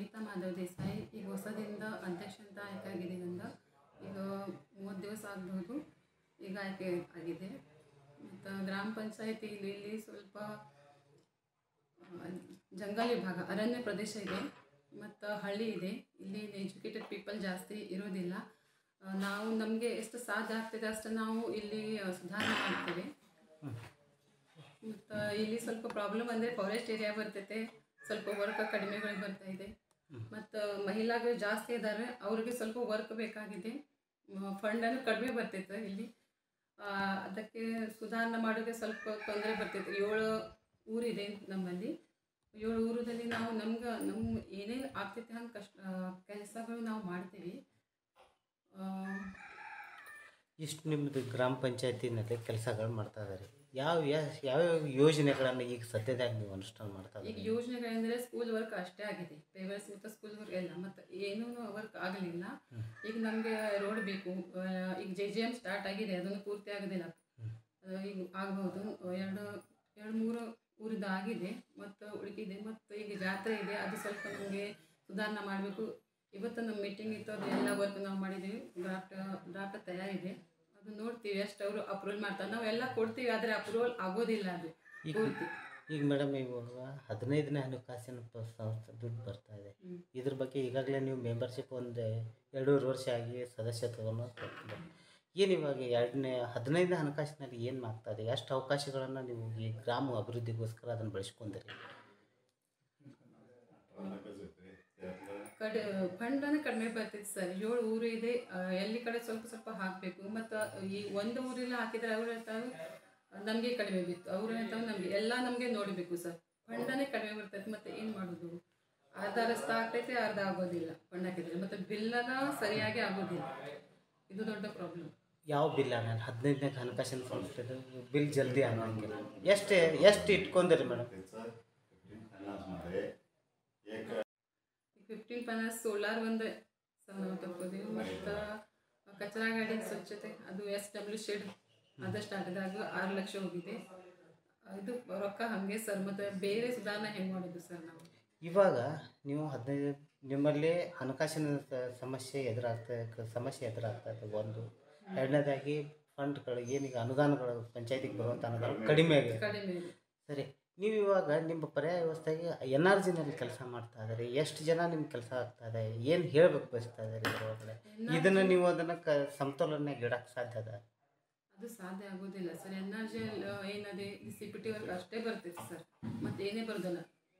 ನಮಿತಾ ಮಾಧವ್ ದೇಸಾಯಿ ಈಗ ಹೊಸದಿಂದ ಅಧ್ಯಕ್ಷ ಅಂತ ಆಯ್ಕೆ ಆಗಿದ್ದೀನಂದ ಈಗ ಮೂವತ್ತು ದಿವಸ ಆಗ್ಬೋದು ಈಗ ಆಯ್ಕೆ ಆಗಿದೆ ಮತ್ತು ಗ್ರಾಮ ಪಂಚಾಯತಿ ಇಲ್ಲಿ ಇಲ್ಲಿ ಸ್ವಲ್ಪ ಆ, ಜಂಗಲಿ ಭಾಗ ಅರಣ್ಯ ಪ್ರದೇಶ ಇದೆ ಮತ್ತು ಹಳ್ಳಿ ಇದೆ ಇಲ್ಲಿ ಎಜುಕೇಟೆಡ್ ಪೀಪಲ್ ಜಾಸ್ತಿ ಇರೋದಿಲ್ಲ ಆ, ನಾವು ನಮಗೆ ಎಷ್ಟು ಸಾಧ್ಯ ಆಗ್ತದೆ ಅಷ್ಟು ನಾವು ಇಲ್ಲಿ ಆ, ಸುಧಾರಣೆ ಮಾಡ್ತೇವೆ ಮತ್ತು ಇಲ್ಲಿ ಸ್ವಲ್ಪ ಪ್ರಾಬ್ಲಮ್ ಅಂದರೆ ಫಾರೆಸ್ಟ್ ಏರಿಯಾ ಬರ್ತೈತೆ ಸ್ವಲ್ಪ ವರ್ಕ್ ಕಡಿಮೆಗಳು ಬರ್ತಾ ಇದೆ ಮತ್ತು ಮಹಿಳೆಗಳು ಜಾಸ್ತಿ ಇದ್ದಾರೆ ಅವ್ರಿಗೆ ಸ್ವಲ್ಪ ವರ್ಕ್ ಬೇಕಾಗಿದೆ ಫಂಡನ್ನು ಕಡಿಮೆ ಬರ್ತೈತೆ ಇಲ್ಲಿ ಆ, ಅದಕ್ಕೆ ಸುಧಾರಣೆ ಮಾಡೋಕ್ಕೆ ಸ್ವಲ್ಪ ತೊಂದರೆ ಬರ್ತೈತೆ ಏಳು ಊರಿದೆ ನಮ್ಮಲ್ಲಿ ಏಳು ಊರದಲ್ಲಿ ನಾವು ನಮ್ಗೆ ನಮ್ಮ ಏನೇನು ಆಗ್ತೈತೆ ಹಂಗೆ ಕಷ್ಟ ಕೆಲಸಗಳು ನಾವು ಮಾಡ್ತೀವಿ ಆ, ಇಷ್ಟು ನಿಮ್ಮದು ಗ್ರಾಮ ಪಂಚಾಯತಿನಲ್ಲಿ ಕೆಲಸಗಳು ಮಾಡ್ತಾ ಇದ್ದಾರೆ ಯಾವ ಯಾ- ಯಾವ್ಯಾವ ಯೋಜನೆಗಳನ್ನು ಈಗ ಸದ್ಯದಾಗ ನೀವು ಅನುಷ್ಠಾನ ಮಾಡ್ತಾ ಈಗ ಇದ್ದೀರಿ ಯೋಜನೆಗಳೆಂದರೆ ಸ್ಕೂಲ್ ವರ್ಕ್ ಅಷ್ಟೇ ಆಗಿದೆ ಪೇಪರ್ಸ್ ಮತ್ತು ಸ್ಕೂಲ್ ವರ್ಕ್ ಎಲ್ಲ ಮತ್ತು ಏನೂ ವರ್ಕ್ ಆಗಲಿಲ್ಲ ಈಗ ನಮಗೆ ರೋಡ್ ಬೇಕು ಆ, ಈಗ ಜೆ ಜೆ ಎಮ್ ಸ್ಟಾರ್ಟ್ ಆಗಿದೆ ಅದನ್ನು ಪೂರ್ತಿ ಆಗೋದಿಲ್ಲ ಅದು ಈಗ ಆಗ್ಬೋದು ಎರಡು ಎರಡು ಮೂರು ಊರಿದ್ದು ಆಗಿದೆ ಮತ್ತು ಉಳಿದಿದೆ ಮತ್ತು ಈಗ ಜಾತ್ರೆ ಇದೆ ಅದು ಸ್ವಲ್ಪ ನಮಗೆ ಸುಧಾರಣೆ ಮಾಡಬೇಕು ಇವತ್ತು ನಮ್ಮ ಮೀಟಿಂಗ್ ಇತ್ತು ಅದು ಎಲ್ಲ ವರ್ಕ್ ನಾವು ಮಾಡಿದ್ದೀವಿ ಡ್ರಾಫ್ಟ್ ಡ್ರಾಫ್ಟ್ ತಯಾರಿದೆ ಅದು ನೋಡ್ತೀವಿ ಎಷ್ಟು ಅವರು ಅಪ್ರೂವಲ್ ಮಾಡ್ತಾರೆ ನಾವು ಎಲ್ಲ ಕೊಡ್ತೀವಿ ಆದರೆ ಅಪ್ರೂವಲ್ ಆಗೋದಿಲ್ಲ ಅದು ಈಗ ಪೂರ್ತಿ ಈಗ ಮೇಡಮ್ ಇವಾಗ ಹದಿನೈದನೇ ಹಣಕಾಸಿನ ಪ- ಸಂಸ್ಥೆ ದುಡ್ಡು ಬರ್ತಾ ಇದೆ ಹ್ಮ್. ಇದ್ರ ಬಗ್ಗೆ ಈಗಾಗಲೇ ನೀವು ಮೆಂಬರ್ಶಿಪ್ ಒಂದು ಎರಡೂವರೆ ವರ್ಷ ಆಗಿ ಸದಸ್ಯತ್ವವನ್ನು ಕೊಟ್ಟಿದೆ ಏನು ಇವಾಗ ಎರಡನೇ ಹದಿನೈದನೇ ಹಣಕಾಸಿನಲ್ಲಿ ಏನು ಮಾಡ್ತಾ ಇದೆ ಎಷ್ಟು ಅವಕಾಶಗಳನ್ನು ನೀವು ಈ ಗ್ರಾಮ ಅಭಿವೃದ್ಧಿಗೋಸ್ಕರ ಅದನ್ನು ಬಳಸ್ಕೊಂಡಿರಿ ಕಡೆ ಫಂಡನೇ ಕಡಿಮೆ ಬರ್ತೈತೆ ಸರ್ ಏಳು ಊರು ಇದೆ ಆ, ಎಲ್ಲಿ ಕಡೆ ಸ್ವಲ್ಪ ಸ್ವಲ್ಪ ಹಾಕಬೇಕು ಮತ್ತು ಈ ಒಂದು ಊರೆಲ್ಲ ಹಾಕಿದರೆ ಅವ್ರು ಹೇಳ್ತಾರೆ ನಮಗೆ ಕಡಿಮೆ ಬಿತ್ತು ಅವ್ರು ಹೇಳ್ತಾರೆ ನಮಗೆ ಎಲ್ಲ ನಮಗೆ ನೋಡಬೇಕು ಸರ್ ಫಂಡನೇ ಕಡಿಮೆ ಬರ್ತೈತೆ ಮತ್ತು ಏನು ಮಾಡೋದು ಅರ್ಧ ರಸ್ತೆ ಆಗ್ತೈತೆ ಅರ್ಧ ಆಗೋದಿಲ್ಲ ಫಂಡ್ ಹಾಕಿದ್ರೆ ಮತ್ತು ಬಿಲ್ಲನ ಸರಿಯಾಗಿ ಆಗೋದಿಲ್ಲ ಇದು ದೊಡ್ಡ ಪ್ರಾಬ್ಲಮ್ ಯಾವ ಬಿಲ್ ನಾನು ಹದಿನೈದನೇ ಹಣಕಾಸಿನ ಸಂಸ್ಥೆದು ಬಿಲ್ ಜಲ್ದಿ ಆಗಂಗಿಲ್ಲ ಎಷ್ಟು ಎಷ್ಟು ಇಟ್ಕೊಂಡಿರಿ ಮೇಡಮ್ ಫಿಫ್ಟೀನ್ ಪೈನಾನ್ಸ್ ಸೋಲಾರ್ ಒಂದು ಸ- ನಾವು ತಗೋತೀವಿ ಮತ್ತು ಕಚರಾ ಗಾಡಿ ಸ್ವಚ್ಛತೆ ಅದು ಎಸ್ ಡಬ್ಲ್ಯೂ ಶೆಡ್ ಅದು ಸ್ಟಾರ್ಟ್ ಆಗಿದೆ ಅದು ಆರು ಲಕ್ಷ ಹೋಗಿದೆ ಇದು ರೊಕ್ಕ ಹಾಗೆ ಸರ್ ಮತ್ತು ಬೇರೆ ಸುಧಾರಣೆ ಹೆಂಗೆ ಮಾಡೋದು ಸರ್ ನಾವು ಇವಾಗ ನೀವು ಹದಿನೈದು ನಿಮ್ಮಲ್ಲಿ ಹಣಕಾಸಿನ ಸ- ಸಮಸ್ಯೆ ಎದುರಾಗ್ತಾ ಸಮಸ್ಯೆ ಎದುರಾಗ್ತಾ ಇದೆ ಒಂದು ಎರಡನೇದಾಗಿ ಫಂಡ್ಗಳು ಏನೀಗ ಅನುದಾನಗಳು ಪಂಚಾಯತಿಗೆ ಬರುವಂಥ ಅನುದಾನ ಕಡಿಮೆ ಆಗಿದೆ ಕಡಿಮೆ ಇದೆ ಸರಿ ನೀವು ಇವಾಗ ನಿಮ್ಮ ಪರ್ಯಾಯ ವ್ಯವಸ್ಥೆಗೆ ಎನ್ ಆರ್ ಜಿನಲ್ಲಿ ಕೆಲಸ ಮಾಡ್ತಾ ಇದ್ದಾರೆ ಎಷ್ಟು ಜನ ನಿಮ್ಮ ಕೆಲಸ ಆಗ್ತಾ ಇದೆ ಏನು ಹೇಳ್ಬೇಕು ಬಯಸ್ತಾ ಇದ್ದಾರೆ ಇದರೊಳಗಡೆ ಇದನ್ನು ನೀವು ಅದನ್ನು ಕ ಸಮತೋಲನ ಇಡಕ್ಕೆ ಸಾಧ್ಯ ಅದ ಅದು ಸಾಧ್ಯ ಆಗೋದಿಲ್ಲ ಸರ್ ಎನ್ ಆರ್ ಜಿ ಏನದೆ ಈ ಸಿ ಪಿ ಟಿ ವರ್ಕ್ ಅಷ್ಟೇ ಬರ್ತೈತೆ ಸರ್ ಮತ್ತು ಏನೇ ಬರೋದಲ್ಲ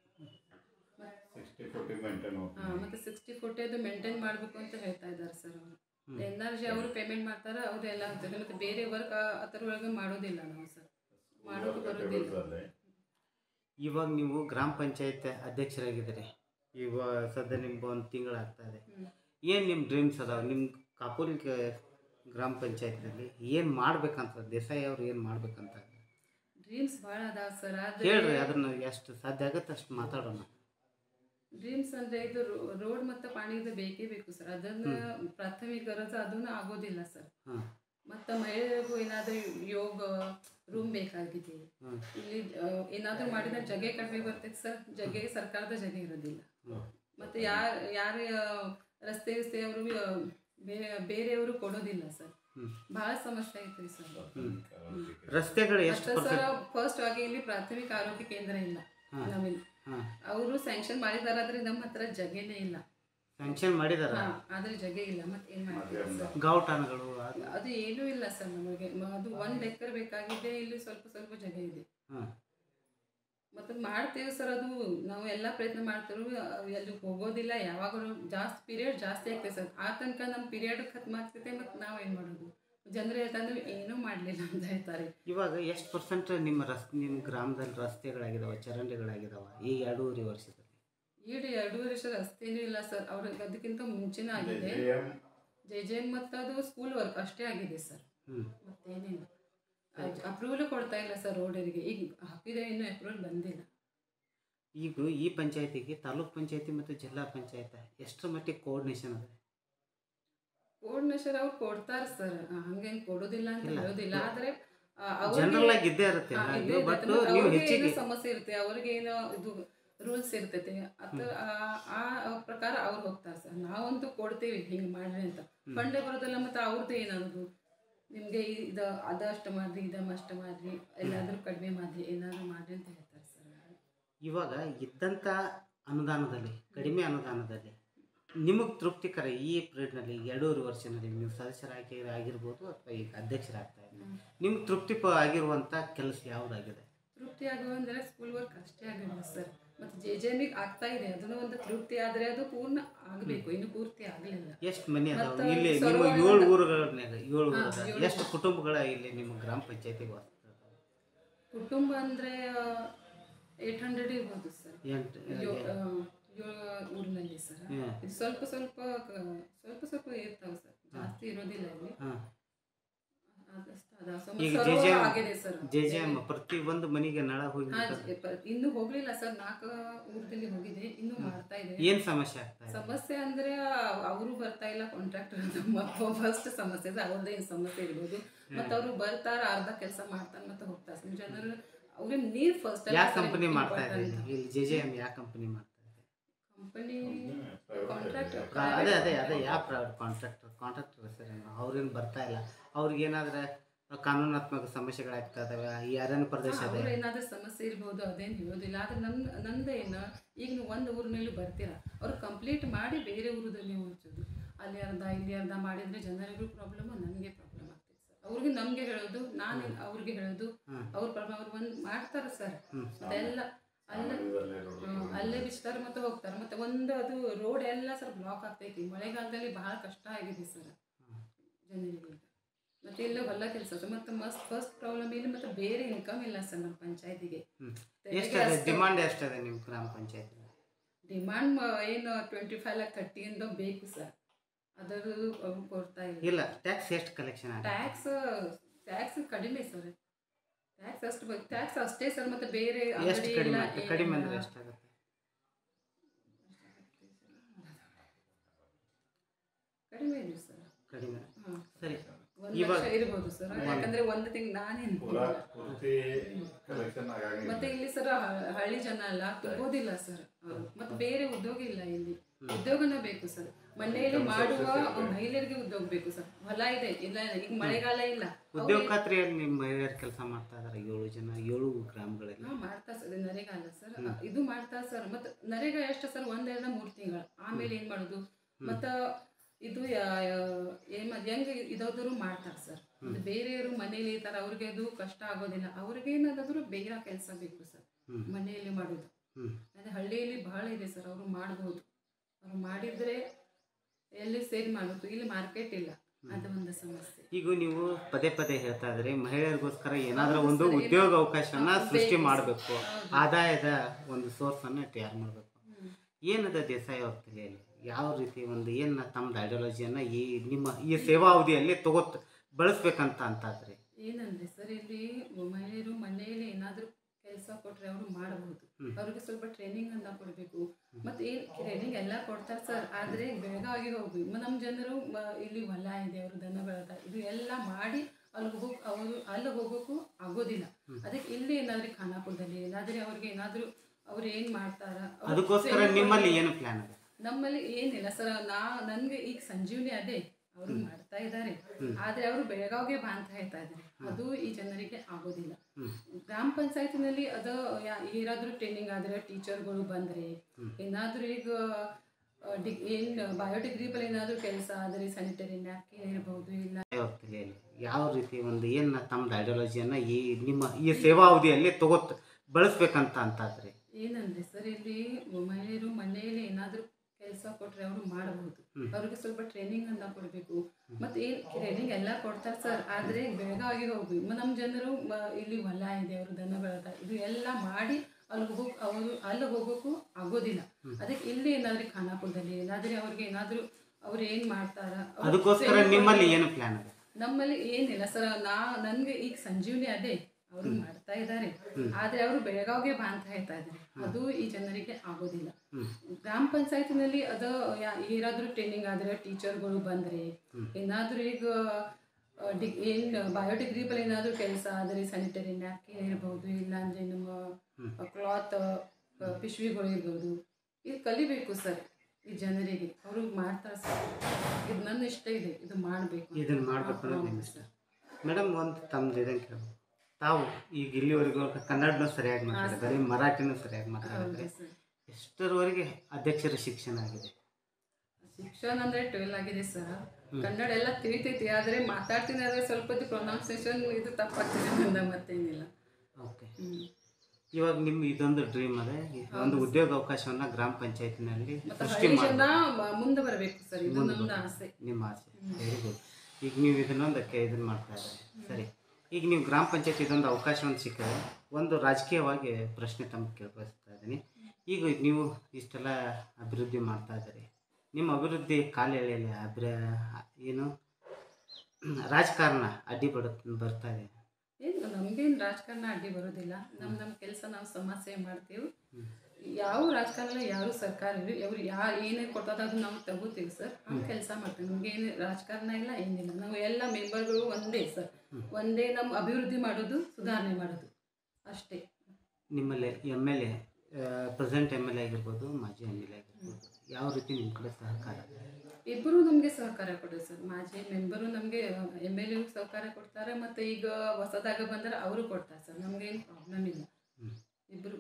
ಹಾಂ ಮತ್ತು ಸಿಕ್ಸ್ಟಿ ಫೋರ್ಟಿ ಅದು ಮೇಂಟೈನ್ ಮಾಡಬೇಕು ಅಂತ ಹೇಳ್ತಾ ಇದ್ದಾರೆ ಸರ್ ಅವರು ಎನ್ ಆರ್ ಜಿ ಅವರು ಪೇಮೆಂಟ್ ಮಾಡ್ತಾರೆ ಅವ್ರು ಎಲ್ಲ ಆಗ್ತದೆ ಮತ್ತು ಬೇರೆ ವರ್ಕ್ ಅದರೊಳಗೆ ಮಾಡೋದಿಲ್ಲ ನಾವು ಸರ್ ಮಾಡೋದು ಬರೋದಿಲ್ಲ ಇವಾಗ ನೀವು ಗ್ರಾಮ ಪಂಚಾಯತ್ ಅಧ್ಯಕ್ಷರಾಗಿದ್ದೀರಿ ಇವಾಗ ಸದ್ಯ ನಿಮ್ಗೆ ಒಂದು ತಿಂಗಳಾಗ್ತಾ ಇದೆ ಹ್ಮ್. ಏನು ನಿಮ್ಮ ಡ್ರೀಮ್ಸ್ ಅದಾವ ನಿಮ್ಮ ಕಾಪುಲ್ ಗ್ರಾಮ ಪಂಚಾಯತ್ನಲ್ಲಿ ಏನು ಮಾಡ್ಬೇಕಂತ ದೇಸಾಯಿ ಅವ್ರು ಏನು ಮಾಡ್ಬೇಕಂತ ಡ್ರೀಮ್ಸ್ ಭಾಳ ಅದಾವ ಸರ್ ಆದರೆ ಹೇಳ್ರಿ ಅದನ್ನು ಎಷ್ಟು ಸಾಧ್ಯ ಆಗುತ್ತೆ ಅಷ್ಟು ಮಾತಾಡೋಣ ಡ್ರೀಮ್ಸ್ ಅಂದರೆ ಇದು ರೋಡ್ ಮತ್ತು ಪಾಣಿ ಇದು ಬೇಕೇ ಬೇಕು ಸರ್ ಅದನ್ನು ಪ್ರಾಥಮಿಕ ಗರಜು ಅದನ್ನು ಆಗೋದಿಲ್ಲ ಸರ್ ಹಾಂ ಮತ್ತು ಮಹಿಳೆಯರಿಗೂ ಏನಾದರೂ ಯೋಗ ರೂಮ್ ಬೇಕಾಗಿದೆ ಹ್ಮ್. ಇಲ್ಲಿ ಏನಾದರೂ ಮಾಡಿದ್ರೆ ಜಗೆ ಕಡಿಮೆ ಬರ್ತೈತೆ ಸರ್ ಜಗೆ ಸರ್ಕಾರದ ಜಗೆ ಇರೋದಿಲ್ಲ ಹ್ಮ್. ಮತ್ತು ಯಾರು ಯಾರು ರಸ್ತೆ ರಸ್ತೆ ಅವರು ಬೇರೆ ಬೇರೆಯವರು ಕೊಡೋದಿಲ್ಲ ಸರ್ ಹ್ಮ್. ಭಾಳ ಸಮಸ್ಯೆ ಐತ್ರಿ ಸರ್ ರಸ್ತೆಗಳು ಎಷ್ಟು ಮತ್ತು ಸರ್ ಪರ್ಸೆಂಟ್ ಫಸ್ಟ್ ಆಗಿ ಇಲ್ಲಿ ಪ್ರಾಥಮಿಕ ಆರೋಗ್ಯ ಕೇಂದ್ರ ಇಲ್ಲ ಹಾಂ. ನಮ್ಮಲ್ಲಿ ಹಾಂ ಅವರು ಸ್ಯಾಂಕ್ಷನ್ ಮಾಡಿದಾರಾದ್ರೆ ನಮ್ಮ ಹತ್ರ ಜಗೆನೇ ಇಲ್ಲ ಸ್ಯಾಂಕ್ಷನ್ ಮಾಡಿದಾರ ಹಾ ಆದ್ರೆ ಜಗೆ ಇಲ್ಲ ಮತ್ತೆ ಏನ್ ಮಾಡ್ತೀವಿ ಸರ್ ಗಾವಟಾನಗಳು ಅದು ಏನೂ ಇಲ್ಲ ಸರ್ ನಮಗೆ ಮ- ಅದು ಒಂದ್ ಎಕರೆ ಬೇಕಾಗಿದೆ ಇಲ್ಲಿ ಸ್ವಲ್ಪ ಸ್ವಲ್ಪ ಜಗ ಇದೆ ಹಾಂ ಮತ್ತೆ ಮಾಡ್ತೇವೆ ಸರ್ ಅದು ನಾವು ಎಲ್ಲ ಪ್ರಯತ್ನ ಮಾಡ್ತೀವಿ ಎಲ್ಲಿ ಹೋಗೋದಿಲ್ಲ ಯಾವಾಗಲೂ ಜಾಸ್ತಿ ಪೀರಿಯಡ್ ಜಾಸ್ತಿ ಆಗ್ತದೆ ಸರ್ ಆ ತನಕ ನಮ್ಮ ಪೀರಿಯಡ್ ಖತ್ಮ ಆಗ್ತೈತೆ ಮತ್ತು ನಾವು ಏನು ಮಾಡೋದು ಜನರು ಹೇಳ್ತಾರೆ ಏನೂ ಮಾಡಲಿಲ್ಲ ಅಂತ ಹೇಳ್ತಾರೆ ಇವಾಗ ಎಷ್ಟು ಪರ್ಸೆಂಟ್ ನಿಮ್ಮ ರಸ್ ನಿಮ್ಮ ಗ್ರಾಮದಲ್ಲಿ ರಸ್ತೆಗಳಾಗಿದಾವ ಚರಂಡಿಗಳಾಗಿದಾವ ಈ ಎರಡೂವರೆ ವರ್ಷದಲ್ಲಿ ಈಡು ಎರಡೂವರೆ ವರ್ಷ ರಸ್ತೆನೂ ಇಲ್ಲ ಸರ್ ಅವ್ರಿಗೆ ಅದಕ್ಕಿಂತ ಮುಂಚೆನೇ ಆಗಿದೆ ಜೆ ಜೆ ಎಮ್ ಮತ್ತು ಅದು ಸ್ಕೂಲ್ ವರ್ಕ್ ಅಷ್ಟೇ ಆಗಿದೆ ಸರ್ ಹ್ಞೂ ಮತ್ತೇನಿಲ್ಲ ಅಪ್ರೂವಲ್ ಕೊಡ್ತಾ ಇಲ್ಲ ಸರ್ ರೋಡರಿಗೆ ಈಗ ಹಾಕಿದ್ರೆ ಇನ್ನೂ ಅಪ್ರೂವಲ್ ಬಂದಿಲ್ಲ ಈಗ ಈ ಪಂಚಾಯತಿಗೆ ತಾಲೂಕ್ ಪಂಚಾಯತಿ ಮತ್ತು ಜಿಲ್ಲಾ ಪಂಚಾಯತ್ ಎಷ್ಟರ ಮಟ್ಟಿಗೆ ಕೋಆರ್ಡಿನೇಷನ್ ಅದ ಕೋರ್ಡಿನೇಷನ್ ಅವ್ರು ಕೊಡ್ತಾರೆ ಸರ್ ಹಂಗೇನು ಕೊಡೋದಿಲ್ಲ ಅಂತ ಇಲ್ಲ. ಹೇಳೋದಿಲ್ಲ ಆದರೆ ಆ, ಅವ್ರಿಗೆ- ಜನರಲ್ ಆಗಿ ಇದ್ದೇ ಇರುತ್ತೆ ಹಾ, ಇದೇ ಬಟ್ ಇರುತ್ತೆ. ಮತ್ತೆ ನೀವು ಅವ್ರಿಗೆ ಹೆಚ್ಚಿಗೆ ಏನೋ ಸಮಸ್ಯೆ ಇರುತ್ತೆ ಅವ್ರಿಗೆ ಏನೋ ಇದು ರೂಲ್ಸ್ ಇರ್ತೈತೆ ಅಥ ಆ- ಆ ಪ್ರಕಾರ ಅವ್ರು ಹೋಗ್ತಾರೆ ಸರ್ ನಾವಂತೂ ಕೊಡ್ತೀವಿ ಹಿಂಗೆ ಮಾಡ್ರಿ ಅಂತ ಫಂಡೇ ಬರೋದಲ್ಲ ಮತ್ತು ಅವ್ರದ್ದು ಏನದು ನಿಮಗೆ ಇದು ಅದಷ್ಟು ಮಾಡ್ರಿ ಇದಷ್ಟು ಮಾಡ್ರಿ ಎಲ್ಲಾದರೂ ಕಡಿಮೆ ಮಾಡ್ರಿ ಏನಾದರೂ ಮಾಡ್ರಿ ಅಂತ ಹೇಳ್ತಾರೆ ಸರ್ ಇವಾಗ ಇದ್ದಂಥ ಅನುದಾನದಲ್ಲಿ ಕಡಿಮೆ ಅನುದಾನದಲ್ಲಿ ನಿಮಗೆ ತೃಪ್ತಿಕರ ಈ ಪೀರಿಯಡ್ನಲ್ಲಿ ಎರಡೂವರೆ ವರ್ಷದಲ್ಲಿ ನೀವು ಸದಸ್ಯರಾಗಿ ಆಗಿರ್ಬೋದು ಅಥವಾ ಈಗ ಅಧ್ಯಕ್ಷರಾಗ್ತಾ ಇದ್ದೀರಿ ನಿಮ್ಗೆ ತೃಪ್ತಿ ಪ ಆಗಿರುವಂಥ ಕೆಲಸ ಯಾವುದಾಗಿದೆ ತೃಪ್ತಿ ಆಗುವ ಅಂದರೆ ಸ್ಕೂಲ್ ವರ್ಕ್ ಅಷ್ಟೇ ಆಗಿಲ್ಲ ಸರ್ ಮತ್ತು ಜೆ ಜೆ ಎಮಿಗೆ ಆಗ್ತಾ ಇದೆ ಅದನ್ನು ಒಂದು ತೃಪ್ತಿ ಆದರೆ ಅದು ಪೂರ್ಣ ಆಗಬೇಕು ಇನ್ನು ಪೂರ್ತಿ ಆಗಲಿಲ್ಲ ಎಷ್ಟು ಮನೆ ಅದಾವ ಮತ್ತು ಇಲ್ಲಿ ನಿಮ್ಮ ಸೊರಬ- ಏಳು ಊರುಗಳನ್ಯಾಗ ಏಳು ಹಾ, ಊರು ಏಳು ಎಷ್ಟು ಕುಟುಂಬಗಳ ಇಲ್ಲಿ ನಿಮ್ಮ ಗ್ರಾಮ ಪಂಚಾಯತಿಗೆ ವಾಸ ಕುಟುಂಬ ಅಂದರೆ ಏಯ್ಟ್ ಹಂಡ್ರೆಡ್ ಇರ್ಬೋದು ಸರ್ ಎಂಟು ಏಳು ಊರಿನಲ್ಲಿ ಸರ್ ಹ್ಮ್. ಇದು ಸ್ವಲ್ಪ ಸ್ವಲ್ಪ ಕ- ಸ್ವಲ್ಪ ಸ್ವಲ್ಪ ಇರ್ತಾವೆ ಸರ್ ಜಾಸ್ತಿ ಇರೋದಿಲ್ಲ ಇಲ್ಲಿ ಹಾಂ ಅದಷ್ಟು ಅದ ಸೊ ಈಗ ಮತ್ತೆ ಜೆ ಜೆ ಸರೋವರ ಆಗಿದೆ ಸರ್ ಜೆ ಜೆ ಎಮ್ ಪ್ರತಿ ಒಂದು ಮನೆಗೆ ನಳ ಹೋಗಿ ಹಾ, ಜೆ- ಪ- ಇನ್ನೂ ಹೋಗ್ಲಿಲ್ಲ ಸರ್ ನಾಲ್ಕು ಊರದಲ್ಲಿ ಹೋಗಿದೆ ಇನ್ನೂ ಮಾಡ್ತಾ ಇದೆ ಏನು ಸಮಸ್ಯೆ ಆಗ್ತಾ ಇದೆ ಸಮಸ್ಯೆ ಅಂದ್ರೆ ಅವರು ಬರ್ತಾ ಇಲ್ಲ ಕಾಂಟ್ರಾಕ್ಟರ್ ಫಸ್ಟ್ ಸಮಸ್ಯೆ ಇದೆ ಅವ್ರದ್ದು ಏನು ಸಮಸ್ಯೆ ಇರ್ಬೋದು ಮತ್ತೆ ಅವರು ಬರ್ತಾರ ಅರ್ಧ ಕೆಲಸ ಮಾಡ್ತಾರೆ ಮತ್ತೆ ಹೋಗ್ತಾರೆ ಸರ್ ಜನರು ಅವ್ರಿಗೆ ನೀರ್ ಫಸ್ಟ್ ಯಾವ ಕಂಪನಿ ಮಾಡ್ತಾ ಇದೆ ಇಲ್ಲಿ ಜೆ ಜೆ ಎಮ್ ಯಾವ ಕಂಪನಿ ಮಾಡ್ತಾ ಇದೆ ಕಂಪನಿ ಕಾಂಟ್ರಾಕ್ಟ್ ಪ್ರ- ಅದೇ ಅದೇ ಅದೇ ಯಾವ ಪ್ರೈವೇಟ್ ಕಾಂಟ್ರಾಕ್ಟರ್ ಕಾಂಟ್ರಾಕ್ಟರ್ ಹೆಸರೇನು ಅವ್ರೇನು ಬರ್ತಾ ಇಲ್ಲ ಅವ್ರಿಗೇನಾದ್ರೆ ಕಾನೂನಾತ್ಮಕ ಸಮಸ್ಯೆಗಳಾಗ್ತಾ ಇದಾವೆ ಈ ಅರಣ್ಯ ಪ್ರದೇಶ ಅದೇ ಅವ್ರ ಏನಾದ್ರೂ ಸಮಸ್ಯೆ ಇರ್ಬೋದು ಅದೇನು ಹೇಳೋದಿಲ್ಲ ಆದ್ರೆ ನನ್ನ ನಂದೇನು ಈಗ ನೀವು ಒಂದು ಊರಿನಲ್ಲಿ ಬರ್ತೀರಾ ಅವ್ರು ಕಂಪ್ಲೀಟ್ ಮಾಡಿ ಬೇರೆ ಊರದಲ್ಲಿ ಹೋಗ್ತದೆ ಅಲ್ಲಿ ಅರ್ಧ ಇಲ್ಲಿ ಅರ್ಧ ಮಾಡಿದ್ರೆ ಜನರಿಗೂ ಪ್ರಾಬ್ಲಮ್ ನನಗೆ ಪ್ರಾಬ್ಲಮ್ ಆಗ್ತದೆ ಸರ್ ಅವ್ರಿಗೆ ನಮಗೆ ಹೇಳೋದು ನಾನು ಅವ್ರಿಗೆ ಹೇಳೋದು ಹ್ಮ್. ಅವ್ರ ಪ್ರಾಬ್ಲಮ್ ಅವ್ರು ಒಂದು ಮಾಡ್ತಾರೆ ಸರ್ ಹ್ಮ್. ಅದೆಲ್ಲ ಅಲ್ಲೇ ಹ್ಮ್, ಅಲ್ಲೇ ಬಿಚ್ತಾರೆ ಮತ್ತೆ ಹೋಗ್ತಾರೆ ಮತ್ತೆ ಒಂದು ಅದು ರೋಡ್ ಎಲ್ಲ ಸರ್ ಬ್ಲಾಕ್ ಆಗ್ತೈತಿ ಮಳೆಗಾಲದಲ್ಲಿ ಬಹಳ ಕಷ್ಟ ಆಗಿದೆ ಸರ್ ಜನರಿಗೆ ಮತ್ತೆ ಇಲ್ಲ ಹೊಲ ಕೆಲಸ ಮತ್ತೆ ಮಸ್ಟ್ ಫಸ್ಟ್ ಪ್ರಾಬ್ಲಮ್ ಇಲ್ಲಿ ಮತ್ತೆ ಬೇರೆ ಇನ್ಕಮ್ ಇಲ್ಲ ಸರ್ ನಮ್ಮ ಪಂಚಾಯತಿಗೆ ಹ್ಮ್. ಎಷ್ಟಿದೆ ಡಿಮಾಂಡ್ ಎಷ್ಟಿದೆ ನಿಮ್ಮ ಗ್ರಾಮ ಪಂಚಾಯತಿ ಡಿಮಾಂಡ್ ಏನು ಟ್ವೆಂಟಿ ಫೈವ್ ಲ್ಯಾಕ್ ಥರ್ಟಿಯಿಂದ ಬೇಕು ಸರ್ ಅದರದ್ದು ಅವ್ರು ಕೊಡ್ತಾ ಇಲ್ಲ ಇಲ್ಲ ಟ್ಯಾಕ್ಸ್ ಎಷ್ಟು ಕಲೆಕ್ಷನ್ ಆಗಿದೆ ಟ್ಯಾಕ್ಸ್ ಟ್ಯಾಕ್ಸ್ ಕಡಿಮೆ ಸರ್ ಟ್ಯಾಕ್ಸ್ ಅಷ್ಟು ಟ್ಯಾಕ್ಸ್ ಅಷ್ಟೇ ಸರ್ ಮತ್ತೆ ಬೇರೆ ಎಷ್ಟು ಅಂಗಡಿ ಕಡಿಮೆ ಇಲ್ಲ, ಆಗುತ್ತೆ? ಏನಿಲ್ಲ. ಕಡಿಮೆ ಅಂದ್ರೆ ಎಷ್ಟಾಗುತ್ತೆ ಕಡಿಮೆ ಇದೆ ಸರ್ ಕಡಿಮೆ ಹಾಂ ಸರಿ ಒಂದು ಇವಾಗ- ಲಕ್ಷ ಇರ್ಬೋದು ಸರ್ ಯಾಕಂದ್ರೆ ಒಂದು ತಿಂಗಳು ನಾನೇನು ಮತ್ತೆ ಇಲ್ಲಿ ಸರ್ ಹ- ಹಳ್ಳಿ ಜನ ಅಲ್ಲ ತುಂಬೋದಿಲ್ಲ ಸರ್ ಅವ್ರು. ಮತ್ತೆ ಬೇರೆ ಉದ್ಯೋಗ ಇಲ್ಲ ಇಲ್ಲಿ ಉದ್ಯೋಗನೇ ಬೇಕು ಸರ್ ಮನೆಯಲ್ಲಿ ಮಾಡುವ ಮಹಿಳೆಯರಿಗೆ ಉದ್ಯೋಗ ಬೇಕು ಸರ್ ಹೊಲ ಇದೆ ಇಲ್ಲ ಈಗ ಮಳೆಗಾಲ ಇಲ್ಲ ಉದ್ಯೋಗ ಖಾತ್ರಿಯಲ್ಲಿ ನಿಮ್ಮ ಮಹಿಳೆಯರು ಕೆಲಸ ಮಾಡ್ತಾ ಇದಾರೆ ಏಳು ಜನ ಏಳು ಗ್ರಾಮಗಳಲ್ಲಿ ಹಾ ಮಾಡ್ತಾ ಸರ್ ನರೇಗಾ ಅಲ್ಲ ಸರ್ ಇದು ಮಾಡ್ತಾ ಸರ್ ಮತ್ತೆ ನರೇಗಾ ಎಷ್ಟು ಸರ್ ಒಂದೆರಡ ಮೂರು ತಿಂಗಳು ಆಮೇಲೆ ಏನ್ ಮಾಡೋದು ಮತ್ತ ಇದು ಯಾ- ಯಾ- ಏನ್ ಮಾ- ಹೆಂಗ್ ಇದಾದ್ರು ಮಾಡ್ತಾರೆ ಸರ್ ಮತ್ತೆ ಬೇರೆಯವರು ಮನೇಲಿ ಇರ್ತಾರೆ ಅವ್ರಿಗೆ ಅದು ಕಷ್ಟ ಆಗೋದಿಲ್ಲ ಅವ್ರಿಗೆ ಏನಾದ್ರು ಬೇರೆ ಕೆಲಸ ಬೇಕು ಸರ್ ಹ್ಮ್. ಮನೆಯಲ್ಲಿ ಮಾಡೋದು ಹ್ಮ್. ಅದೇ ಹಳ್ಳಿಯಲ್ಲಿ ಬಹಳ ಇದೆ ಸರ್ ಅವರು ಮಾಡ್ಬೋದು ಅವ್ರು ಮಾಡಿದ್ರೆ ಎಲ್ಲಿ ಸೇಲ್ ಮಾಡೋದು ಇಲ್ಲಿ ಮಾರ್ಕೆಟ್ ಇಲ್ಲ ಅದು ಒಂದು ಸಮಸ್ಯೆ ಈಗ ನೀವು ಪದೇ ಪದೇ ಹೇಳ್ತಾ ಇದ್ರಿ ಮಹಿಳೆಯರಿಗೋಸ್ಕರ ಏನಾದರೂ ಒಂದು ಸರ್, ಉದ್ಯೋಗ ಅವಕಾಶನ ಹೌದು, ಸೃಷ್ಟಿ ಬೇಕು ಮಾಡಬೇಕು ಹೌದು. ಆದಾಯದ ಒಂದು ಸೋರ್ಸನ್ನು ತಯಾರು ಮಾಡಬೇಕು ಹ್ಮ್. ಏನದ ದೇಸಾಯಿ ಅವ್ರ ತಲೆಯಲ್ಲಿ ಯಾವ ರೀತಿ ಒಂದು ಏನು ತಮ್ಮದು ಐಡಿಯಾಲಜಿಯನ್ನು ಈ ನಿಮ್ಮ ಈ ಸೇವಾವಧಿಯಲ್ಲಿ ತಗೋತ್ ಬಳಸ್ಬೇಕಂತ ಅಂತಾದ್ರಿ ಏನಂದ್ರೆ ಸರ್ ಇಲ್ಲಿ ಮಹಿಳೆಯರು ಮನೆಯಲ್ಲಿ ಏನಾದರೂ ಕೆಲಸ ಕೊಟ್ರೆ ಅವರು ಮಾಡಬಹುದು ಹ್ಮ್. ಅವ್ರಿಗೆ ಸ್ವಲ್ಪ ಟ್ರೈನಿಂಗ್ ಅನ್ನ ಕೊಡಬೇಕು ಮತ್ತೆ ಏನ್ ಟ್ರೈನಿಂಗ್ ಎಲ್ಲ ಕೊಡ್ತಾರೆ ಸರ್ ಆದ್ರೆ ಬೆಳಗಾವಿಗೆ ಹೋಗ್ಬೇಕು ಮ- ನಮ್ಮ ಜನರು ಮ- ಇಲ್ಲಿ ಹೊಲ ಇದೆ ಅವರು ದನ ಬೆಳೆದ ಇದು ಎಲ್ಲ ಮಾಡಿ ಅಲ್ಲಿ ಹೋಗ್ ಅವರು ಅಲ್ಲಿ ಹೋಗೋಕ್ಕೂ ಆಗೋದಿಲ್ಲ ಅದಕ್ಕೆ ಇಲ್ಲಿ ಏನಾದ್ರೂ ಖಾನಾಪುರದಲ್ಲಿ ಏನಾದ್ರೆ ಅವ್ರಿಗೆ ಏನಾದರೂ ಅವ್ರು ಏನ್ ಮಾಡ್ತಾರ ಅವ್ರು ಅದಕ್ಕೋಸ್ಕರ training ನಿಮ್ಮಲ್ಲಿ ಕೊಡ್ಬೇಕು. ಏನು ಪ್ಲ್ಯಾನ್ ಇದೆ ನಮ್ಮಲ್ಲಿ ಏನಿಲ್ಲ ಸರ್ ನಾ ನನಗೆ ಈಗ ಸಂಜೀವನಿ ಅದೇ ಅವರು ಮಾಡ್ತಾ ಇದ್ದಾರೆ ಆದ್ರೆ ಅವರು ಬೆಳಗಾವಿಗೆ ಬಾ ಅಂತ ಹೇಳ್ತಾ ಇದ್ದಾರೆ ಅದು ಈ ಜನರಿಗೆ ಆಗೋದಿಲ್ಲ ಹ್ಮ್. ಗ್ರಾಮ ಪಂಚಾಯತಿನಲ್ಲಿ ಅದು ಯಾ- ಏನಾದ್ರೂ ಟ್ರೈನಿಂಗ್ ಆದ್ರೆ ಟೀಚರ್ಗಳು ಬಂದ್ರೆ ಏನಾದ್ರೂ ಈಗ ಆ, ಡಿ ಏನು ಬಯೋಡಿಗ್ರಿಬಲ್ ಏನಾದ್ರೂ ಕೆಲಸ ಆದರೆ ಸ್ಯಾನಿಟರಿ ನ್ಯಾಪ್ಕಿನ್ ಇರ್ಬೋದು ಇಲ್ಲ ಅವ್ರ ತಲೆಯಲ್ಲಿ ಯಾವ ರೀತಿ ಒಂದು ಏನು ತಮ್ಮದು ಐಡಿಯಾಲಜಿಯನ್ನು ಈ ನಿಮ್ಮ ಈ ಸೇವಾವಧಿಯಲ್ಲಿ ತಗೋತ್ ಬಳಸ್ಬೇಕಂತ ಅಂತಾದ್ರಿ ಏನಂದ್ರೆ ಸರ್ ಇಲ್ಲಿ ಮಹಿಳೆಯರು ಮನೆಯಲ್ಲಿ ಏನಾದ್ರೂ ಕೆಲಸ ಕೊಟ್ರೆ ಅವರು ಮಾಡಬಹುದು ಹ್ಮ್. ಅವ್ರಿಗೆ ಸ್ವಲ್ಪ ಟ್ರೈನಿಂಗ್ ಅಂತ ಕೊಡಬೇಕು ಮತ್ತೆ ಏನ್ ಟ್ರೈನಿಂಗ್ ಎಲ್ಲ ಕೊಡ್ತಾರೆ ಸರ್ ಆದ್ರೆ ಬೆಳಗಾವಿಗೆ ಹೋಗ್ಬೇಕು ಮ- ನಮ್ಮ ಜನರು ಮ- ಇಲ್ಲಿ ಹೊಲ ಇದೆ ಅವರು ದನ ಬೆಳೆದ ಇದು ಎಲ್ಲ ಮಾಡಿ ಅಲ್ಲಿ ಹೋಗ್ ಅವರು ಅಲ್ಲಿ ಹೋಗೋಕ್ಕೂ ಆಗೋದಿಲ್ಲ ಅದಕ್ಕೆ ಇಲ್ಲಿ ಏನಾದ್ರೂ ಖಾನಾಪುರದಲ್ಲಿ ಏನಾದ್ರೆ ಅವ್ರಿಗೆ ಏನಾದ್ರೂ ಅವ್ರು ಏನ್ ಮಾಡ್ತಾರ ಅವ್ರು ಅದಕ್ಕೋಸ್ಕರ training ನಿಮ್ಮಲ್ಲಿ ಕೊಡ್ಬೇಕು. ಏನು ಪ್ಲ್ಯಾನ್ ಇದೆ ನಮ್ಮಲ್ಲಿ ಏನಿಲ್ಲ ಸರ್ ನಾ ನನ್ಗೆ ಈಗ ಸಂಜೀವನಿ ಅದೇ ಅವರು ಮಾಡ್ತಾ ಇದ್ದಾರೆ ಆದ್ರೆ ಅವರು ಬೆಳಗಾವಿಗೆ ಬಾ ಅಂತ ಹೇಳ್ತಾ ಇದ್ದಾರೆ ಅದು ಈ ಜನರಿಗೆ ಆಗೋದಿಲ್ಲ ಹ್ಮ್. ಗ್ರಾಮ ಪಂಚಾಯತಿನಲ್ಲಿ ಅದು ಯಾ- ಏನಾದ್ರೂ ಟ್ರೈನಿಂಗ್ ಆದ್ರೆ ಟೀಚರ್ಗಳು ಬಂದ್ರೆ ಏನಾದ್ರೂ ಈಗ ಆ, ಡಿ ಏನು ಬಯೋಡಿಗ್ರಿಬಲ್ ಏನಾದ್ರೂ ಕೆಲಸ ಆದರೆ ಸ್ಯಾನಿಟರಿ ನ್ಯಾಪ್ಕಿನ್ ಇರ್ಬೋದು ಇಲ್ಲಾಂದ್ರೆ ನಮ್ಮ ಕ್ಲಾತ್ ಪ- ಪಿಶ್ವಿಗಳು ಇರ್ಬೋದು ಇದು ಕಲಿಬೇಕು ಸರ್ ಈ ಜನರಿಗೆ ಅವರು ಮಾಡ್ತಾರೆ ಸರ್ ಇದು ನನ್ನ ಇಷ್ಟ ಇದೆ ಇದು ಮಾಡಬೇಕು ಇದನ್ನ ಮಾಡ್ಬೇಕು ಅನ್ನೋದು ನಿಮ್ಮ ಇಷ್ಟ ಮೇಡಮ್ ಒಂದು ತಮ್ಮದು ಇದನ್ನು ಕೇಳ್ಬೇಕು ತಾವು ಈಗ ಇಲ್ಲಿವರೆಗೂ ಕನ್ನಡನೂ ಸರಿಯಾಗಿ ಮಾತಾಡಿದ್ದಾರೆ ಮರಾಠಿನೂ ಸರಿಯಾಗಿ ಮಾತಾಡಿದ್ದಾರೆ ಹೌದು ಸರ್ ಎಷ್ಟರವರೆಗೆ ಅಧ್ಯಕ್ಷರ ಶಿಕ್ಷಣ ಆಗಿದೆ ಶಿಕ್ಷಣ ಅಂದರೆ ಟ್ವೆಲ್ ಆಗಿದೆ ಸರ್ ಕನ್ನಡ ಎಲ್ಲ ತಿಳಿತೈತಿ ಆದರೆ ಮಾತಾಡ್ತೀನಿ ಆದರೆ ಸ್ವಲ್ಪ ಪ್ರೊನೌನ್ಸಿಯೇಷನ್ ಇದು ತಪ್ಪಾಗ್ತಿದೆ ನನ್ನ ಮತ್ತೇನಿಲ್ಲ ಓಕೆ ಹ್ಮ್. ಇವಾಗ ನಿಮ್ಮ ಇದೊಂದು ಡ್ರೀಮ್ ಅದೇ ಒಂದು ಉದ್ಯೋಗ ಅವಕಾಶವನ್ನ ಗ್ರಾಮ ಪಂಚಾಯತಿನಲ್ಲಿ ಮತ್ತೆ ಸೃಷ್ಟಿ ಹಳ್ಳಿ ಮಾಡಿ ಜನ ಮ- ಮುಂದೆ ಬರಬೇಕು ಸರ್ ಇದು ನಮ್ದು ಆಸೆ ನಿಮ್ಮ ಆಸೆ ವೆರಿ ಗುಡ್ ಈಗ ನೀವು ಇದನ್ನೊಂದಕ್ಕೆ ಇದನ್ನ ಮಾಡ್ತಾ ಇದ್ದಾರೆ ಸರಿ ಈಗ ನೀವು ಗ್ರಾಮ ಪಂಚಾಯತ್ ಇದೊಂದು ಅವಕಾಶವನ್ನು ಸಿಕ್ಕಿದ್ರೆ ಒಂದು ರಾಜಕೀಯವಾಗಿ ಪ್ರಶ್ನೆ ತಮಗೆ ಕೇಳ್ಬಯಸ್ತಾ ಇದ್ದೀನಿ ಈಗ ನೀವು ಇಷ್ಟೆಲ್ಲ ಅಭಿವೃದ್ಧಿ ಮಾಡ್ತಾ ಇದ್ದೀರಿ ನಿಮ್ಮ ಅಭಿವೃದ್ಧಿ ಕಾಲು ಎಳೆಯಲ್ಲ ಅಭ್ರ ಏನು ರಾಜಕಾರಣ ಅಡ್ಡಿ ಬಡ ಬರ್ತಾ ಇದೆ ಏನು ನಮಗೇನು ರಾಜಕಾರಣ ಅಡ್ಡಿ ಬರೋದಿಲ್ಲ ನಮ್ಮ ನಮ್ಮ ಕೆಲಸ ನಾವು ಸಮಾಜ ಸೇವೆ ಮಾಡ್ತೀವಿ ಯಾವ ರಾಜಕಾರಣ ಯಾರು ಸರ್ಕಾರ ಇರಲಿ ಅವ್ರು ಯಾ ಏನೇ ಕೊಟ್ಟದ ಅದು ನಾವು ತಗೋತೀವಿ ಸರ್ ನಾವು ಕೆಲಸ ಮಾಡ್ತೀವಿ ನಮ್ಗೆ ಏನು ರಾಜಕಾರಣ ಇಲ್ಲ ಏನಿಲ್ಲ ನಾವು ಎಲ್ಲ ಮೆಂಬರ್ಗಳು ಒಂದೇ ಸರ್ ಒಂದೇ ನಮ್ಮ ಅಭಿವೃದ್ಧಿ ಮಾಡೋದು ಸುಧಾರಣೆ ಮಾಡೋದು ಅಷ್ಟೇ ನಿಮ್ಮಲ್ಲಿ M L A present M L A ಆಗಿರ್ಬೋದು ಮಾಜಿ ಎಮ್ ಎಲ್ ಎ ಆಗಿರ್ಬೋದು ಯಾವ ರೀತಿ ನಿಮ್ಮ ಕಡೆ ಸಹಕಾರ ಇಬ್ಬರು ನಮಗೆ ಸಹಕಾರ ಕೊಡೋದು ಸರ್ ಮಾಜಿ ಮೆಂಬರು ನಮಗೆ ಎಮ್ ಎಲ್ ಎ ಸಹಕಾರ ಕೊಡ್ತಾರೆ ಮತ್ತು ಈಗ ಹೊಸದಾಗ ಬಂದರೆ ಅವರು ಕೊಡ್ತಾರೆ ಸರ್ ನಮಗೇನು ಪ್ರಾಬ್ಲಮ್ ಇಲ್ಲ ಹ್ಮ್. ಇಬ್ಬರು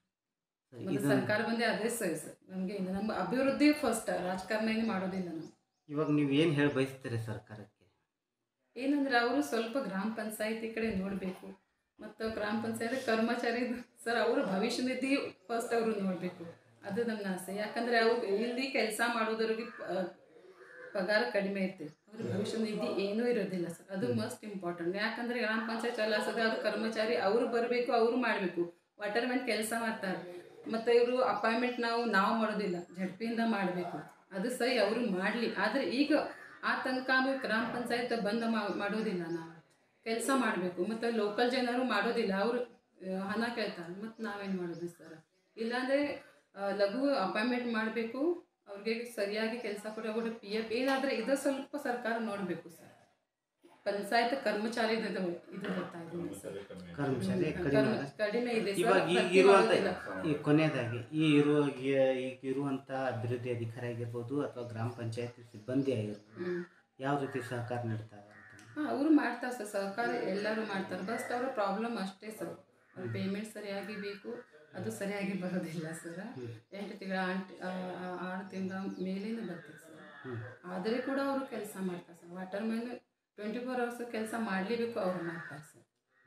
ಸರಿ ಮತ್ತು ಇದನ್ನು ಸರ್ಕಾರ ಬಂದೇ ಅದೇ ಸರಿ ಸರ್ ನಮಗೆ ನಮ್ಮ ಅಭಿವೃದ್ಧಿ ಫಸ್ಟ್ ರಾಜಕಾರಣ ಏನು ಮಾಡೋದಿಲ್ಲ ನಾವು ಇವಾಗ ನೀವು ಏನು ಹೇಳಿ ಬಯಸ್ತೀರಿ ಸರ್ಕಾರಕ್ಕೆ ಏನಂದ್ರೆ ಅವರು ಸ್ವಲ್ಪ ಗ್ರಾಮ ಪಂಚಾಯತಿ ಕಡೆ ನೋಡಬೇಕು ಮತ್ತು ಗ್ರಾಮ ಪಂಚಾಯತಿ ಕರ್ಮಚಾರಿ ಸರ್ ಅವರು ಭವಿಷ್ಯ ನಿಧಿ ಫಸ್ಟ್ ಅವರು ನೋಡಬೇಕು ಅದು ನನ್ನ ಆಸೆ ಯಾಕಂದರೆ ಅವ್ರು ಇಲ್ಲಿ ಕೆಲಸ ಮಾಡೋದ್ರಿಗೆ ಪ- ಪಗಾರ ಕಡಿಮೆ ಇರ್ತದೆ ಅವ್ರ ಭವಿಷ್ಯ ನಿಧಿ ಏನೂ ಇರೋದಿಲ್ಲ ಸರ್ ಅದು ಮಸ್ಟ್ ಇಂಪಾರ್ಟೆಂಟ್ ಯಾಕಂದರೆ ಗ್ರಾಮ ಪಂಚಾಯತ್ ಚಲಾಯಿಸೋದು ಅದು ಕರ್ಮಚಾರಿ ಅವರು ಬರಬೇಕು ಅವರು ಮಾಡಬೇಕು ವಾಟರ್ ಮ್ಯಾನ್ ಕೆಲಸ ಮಾಡ್ತಾರೆ ಮತ್ತು ಇವರು ಅಪಾಯಿಂಟ್ಮೆಂಟ್ ನಾವು ನಾವು ಮಾಡೋದಿಲ್ಲ ಝಡ್ಪಿಯಿಂದ ಮಾಡಬೇಕು ಅದು ಸರಿ ಅವರು ಮಾಡಲಿ ಆದರೆ ಈಗ ಆ ತನಕ ನಾವು ಗ್ರಾಮ ಪಂಚಾಯತ್ ಬಂದ ಮಾ- ಮಾಡೋದಿಲ್ಲ ನಾವು ಕೆಲಸ ಮಾಡಬೇಕು ಮತ್ತು ಲೋಕಲ್ ಜನರು ಮಾಡೋದಿಲ್ಲ ಅವರು ಹಣ ಕೇಳ್ತಾರೆ ಮತ್ತು ನಾವೇನು ಮಾಡೋದು ಸರ್ ಇಲ್ಲಾಂದರೆ ಲಘು ಅಪಾಯಿಂಟ್ಮೆಂಟ್ ಮಾಡಬೇಕು ಅವ್ರಿಗೆ ಸರಿಯಾಗಿ ಕೆಲಸ ಕೊಡಿ ಅವ್ರ ಪಿ ಎಫ್ ಏನಾದರೆ ಇದು ಸ್ವಲ್ಪ ಸರ್ಕಾರ ನೋಡಬೇಕು ಸರ್ ಪಂಚಾಯತ್ ಕರ್ಮಚಾರಿ ಇದು ಇದು ಬರ್ತಾ ಇದೆ ಸರ್ ಕರ್ಮಚಾರಿ ಕಡಿಮೆ ಕರ್ಮ- ಅದ? ಕಡಿಮೆ ಇದೆ ಸರ್ ಇವಾಗ ಈಗ ಭರ್ತಿ ಇರುವಂತ ಮಾಡೋದಿಲ್ಲ. ಈ ಕೊನೆಯದಾಗಿ ಈ ಇರುವ ಈಗ ಇರುವಂತ ಅಭಿವೃದ್ಧಿ ಅಧಿಕಾರಿ ಆಗಿರ್ಬೋದು ಅಥವಾ ಗ್ರಾಮ ಪಂಚಾಯತ್ ಸಿಬ್ಬಂದಿ ಆಗಿರ್ಬೋದು ಹ್ಮ್. ಯಾವ ರೀತಿ ಸಹಕಾರ ನೀಡ್ತಾರೆ ಅಂತ ಹಾಂ ಅವರು ಮಾಡ್ತಾರೆ ಸರ್ ಸರ್ಕಾರ ಎಲ್ಲರೂ ಮಾಡ್ತಾರೆ ಬಸ್ ಅವರ ಪ್ರಾಬ್ಲಮ್ ಅಷ್ಟೇ ಸರ್ ಅವ್ರ ಪೇಮೆಂಟ್ ಸರಿಯಾಗಿ ಬೇಕು ಅದು ಸರಿಯಾಗಿ ಬರೋದಿಲ್ಲ ಸರ್ ಎಂಟು ತಿಂಗಳ ಆರು ತಿಂಗಳ ಮೇಲೇನೆ ಬರ್ತದೆ ಸರ್ ಹ್ಮ್. ಆದರೆ ಕೂಡ ಅವರು ಕೆಲಸ ಮಾಡ್ತಾರೆ sir water man twenty four hours ಕೆಲಸ ಮಾಡಲೇಬೇಕು ಅವ್ರು ಮಾಡ್ತಾರೆ ಸರ್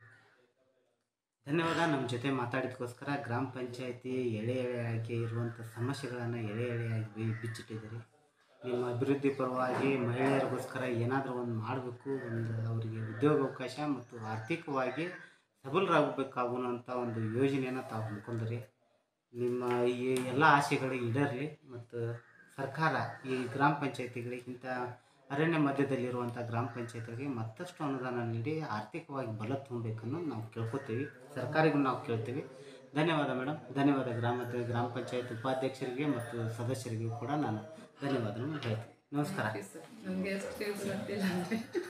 ಧನ್ಯವಾದ ನಮ್ಮ ಜೊತೆ ಮಾತಾಡಿದಕ್ಕೋಸ್ಕರ ಗ್ರಾಮ ಪಂಚಾಯತಿ ಎಳೆ ಎಳೆಯಾಗಿ ಇರುವಂಥ ಸಮಸ್ಯೆಗಳನ್ನು ಎಳೆ ಎಳೆಯಾಗಿ ಬಿ- ಬಿಚ್ಚಿಟ್ಟಿದ್ದೀರಿ ನಿಮ್ಮ ಅಭಿವೃದ್ಧಿ ಪರವಾಗಿ ಮಹಿಳೆಯರಿಗೋಸ್ಕರ ಏನಾದರೂ ಒಂದು ಮಾಡಬೇಕು ಒಂದು ಅವರಿಗೆ ಉದ್ಯೋಗಾವಕಾಶ ಮತ್ತು ಆರ್ಥಿಕವಾಗಿ ಸಬಲರಾಗಬೇಕಾಗುವಂಥ ಒಂದು ಯೋಜನೆಯನ್ನು ತಾವು ಹಮ್ಮಿಕೊಂಡ್ರಿ ನಿಮ್ಮ ಈ ಎಲ್ಲ ಆಸೆಗಳು ಈಡೇರಲಿ ಮತ್ತು ಸರ್ಕಾರ ಈ ಗ್ರಾಮ ಪಂಚಾಯತಿಗಳಿಗಿಂತ ಅರಣ್ಯ ಮಧ್ಯದಲ್ಲಿರುವಂಥ ಗ್ರಾಮ ಪಂಚಾಯತಿಗಳಿಗೆ ಮತ್ತಷ್ಟು ಅನುದಾನ ನೀಡಿ ಆರ್ಥಿಕವಾಗಿ ಬಲ ತುಂಬಬೇಕನ್ನೋ ನಾವು ಕೇಳ್ಕೊತೀವಿ ಸರ್ಕಾರಿಗೂ ನಾವು ಕೇಳ್ತೀವಿ ಧನ್ಯವಾದ ಮೇಡಮ್ ಧನ್ಯವಾದ ಗ್ರಾಮದ ಗ್ರಾಮ ಪಂಚಾಯತ್ ಉಪಾಧ್ಯಕ್ಷರಿಗೆ ಮತ್ತು ಸದಸ್ಯರಿಗೂ ಕೂಡ ನಾನು ಧನ್ಯವಾದಗಳನ್ನು ಹೇಳ್ತೀನಿ ನಮಸ್ಕಾರ ಸರ್ ನನಗೆ ಎಷ್ಟು ಗೊತ್ತಿಲ್ಲ ಅಂದರೆ